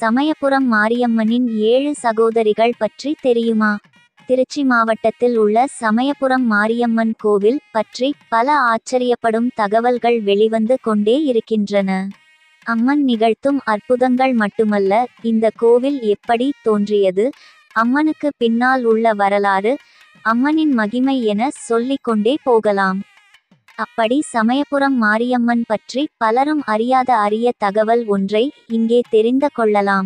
சமயபுரம் மாரியம்மனின் ஏழு சகோதரிகள் பற்றி தெரியுமா திருச்சி மாவட்டத்தில் உள்ள சமயபுரம் மாரியம்மன் கோவில் பற்றி பல ஆச்சரியப்படும் தகவல்கள் வெளிவந்து கொண்டே இருக்கின்றன அம்மன் நிகழ்த்தும் அற்புதங்கள் மட்டுமல்ல இந்த கோவில் எப்படி தோன்றியது அம்மனுக்கு பின்னால் உள்ள வரலாறு அம்மனின் மகிமை என சொல்லிக் கொண்டே போகலாம் அப்படி சமயபுரம் மாரியம்மன் பற்றி பலரும் அறியாத அரிய தகவல் ஒன்றை இங்கே தெரிந்து கொள்ளலாம்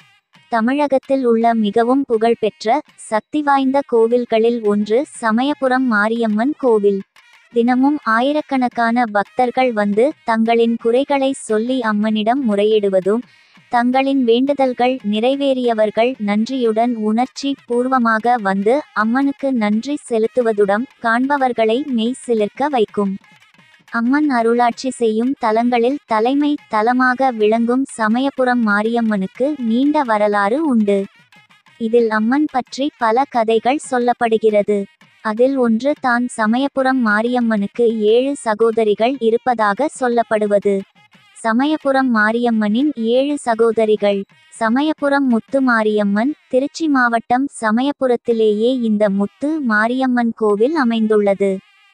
தமிழகத்தில் உள்ள மிகவும் புகழ்பெற்ற சக்தி வாய்ந்த கோவில்களில் ஒன்று சமயபுரம் மாரியம்மன் கோவில் தினமும் ஆயிரக்கணக்கான பக்தர்கள் வந்து தங்களின் குறைகளை சொல்லி அம்மனிடம் முறையிடுவதும் தங்களின் வேண்டுதல்கள் நிறைவேறியவர்கள் நன்றியுடன் உணர்ச்சி பூர்வமாக வந்து அம்மனுக்கு நன்றி செலுத்துவதுடன் காண்பவர்களை மெய் சிலிர்க்க வைக்கும் அம்மன் அருளாட்சி செய்யும் தலங்களில் தலைமை தலமாக விளங்கும் சமயபுரம் மாரியம்மனுக்கு நீண்ட வரலாறு உண்டு இதில் அம்மன் பற்றி பல கதைகள் சொல்லப்படுகிறது அதில் ஒன்று தான் சமயபுரம் மாரியம்மனுக்கு ஏழு சகோதரிகள் இருப்பதாக சொல்லப்படுவது சமயபுரம் மாரியம்மனின் ஏழு சகோதரிகள் சமயபுரம் முத்து மாரியம்மன் திருச்சி மாவட்டம் சமயபுரத்திலேயே இந்த முத்து மாரியம்மன் கோவில் அமைந்துள்ளது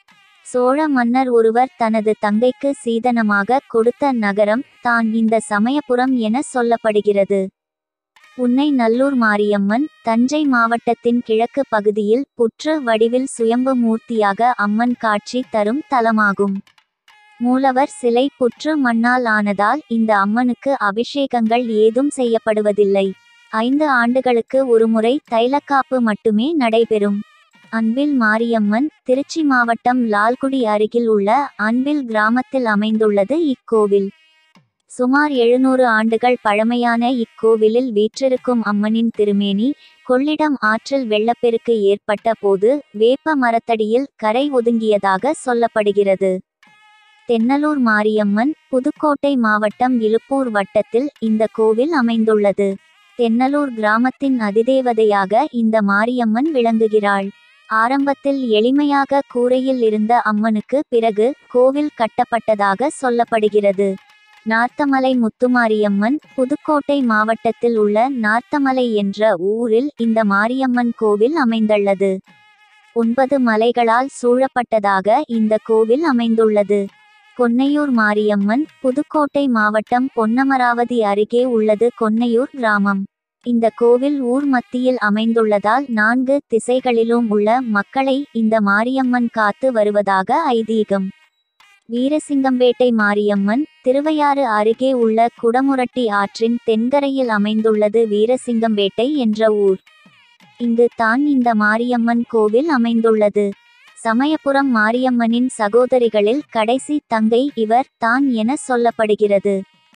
சோழ மன்னர் ஒருவர் தனது தங்கைக்கு சீதனமாக கொடுத்த நகரம் தான் இந்த சமயபுரம் என சொல்லப்படுகிறது உன்னை நல்லூர் மாரியம்மன் தஞ்சை மாவட்டத்தின் கிழக்கு பகுதியில் புற்று வடிவில் சுயம்பு மூர்த்தியாக அம்மன் காட்சி தரும் தலமாகும் மூலவர் சிலை புற்று மண்ணால் ஆனதால் இந்த அம்மனுக்கு அபிஷேகங்கள் ஏதும் செய்யப்படுவதில்லை ஐந்து ஆண்டுகளுக்கு ஒருமுறை தைலக்காப்பு மட்டுமே நடைபெறும் அன்பில் மாரியம்மன் திருச்சி மாவட்டம் லால்குடி அருகில் உள்ள அன்பில் கிராமத்தில் அமைந்துள்ளது இக்கோவில் சுமார் எழுநூறு ஆண்டுகள் பழமையான இக்கோவிலில் வீற்றிருக்கும் அம்மனின் திருமேனி கொள்ளிடம் ஆற்றில் வெள்ளப்பெருக்கு ஏற்பட்ட போது வேப்ப மரத்தடியில் கரை ஒதுங்கியதாக சொல்லப்படுகிறது தென்னலூர் மாரியம்மன் புதுக்கோட்டை மாவட்டம் இலுப்பூர் வட்டத்தில் இந்த கோவில் அமைந்துள்ளது தென்னலூர் கிராமத்தின் அதிதேவதையாக இந்த மாரியம்மன் விளங்குகிறாள் ஆரம்பத்தில் எளிமையாக கூரையில் இருந்த அம்மனுக்கு பிறகு கோவில் கட்டப்பட்டதாக சொல்லப்படுகிறது நார்த்தமலை முத்துமாரியம்மன் புதுக்கோட்டை மாவட்டத்தில் உள்ள நார்த்தமலை என்ற ஊரில் இந்த மாரியம்மன் கோவில் அமைந்துள்ளது ஒன்பது மலைகளால் சூழப்பட்டதாக இந்த கோவில் அமைந்துள்ளது கொன்னையூர் மாரியம்மன் புதுக்கோட்டை மாவட்டம் பொன்னமராவதி அருகே உள்ளது கொன்னையூர் கிராமம் இந்த கோவில் ஊர் மத்தியில் அமைந்துள்ளதால் நான்கு திசைகளிலும் உள்ள மக்களை இந்த மாரியம்மன் காத்து வருவதாக ஐதீகம் வீரசிங்கம்பேட்டை மாரியம்மன் திருவையாறு அருகே உள்ள குடமுரட்டி ஆற்றின் தென்கரையில் அமைந்துள்ளது வீரசிங்கம்பேட்டை என்ற ஊர் இங்கு தான் இந்த மாரியம்மன் கோவில் அமைந்துள்ளது சமயபுரம் மாரியம்மனின் சகோதரிகளில் கடைசி தங்கை இவர் தான் என சொல்லப்படுகிறது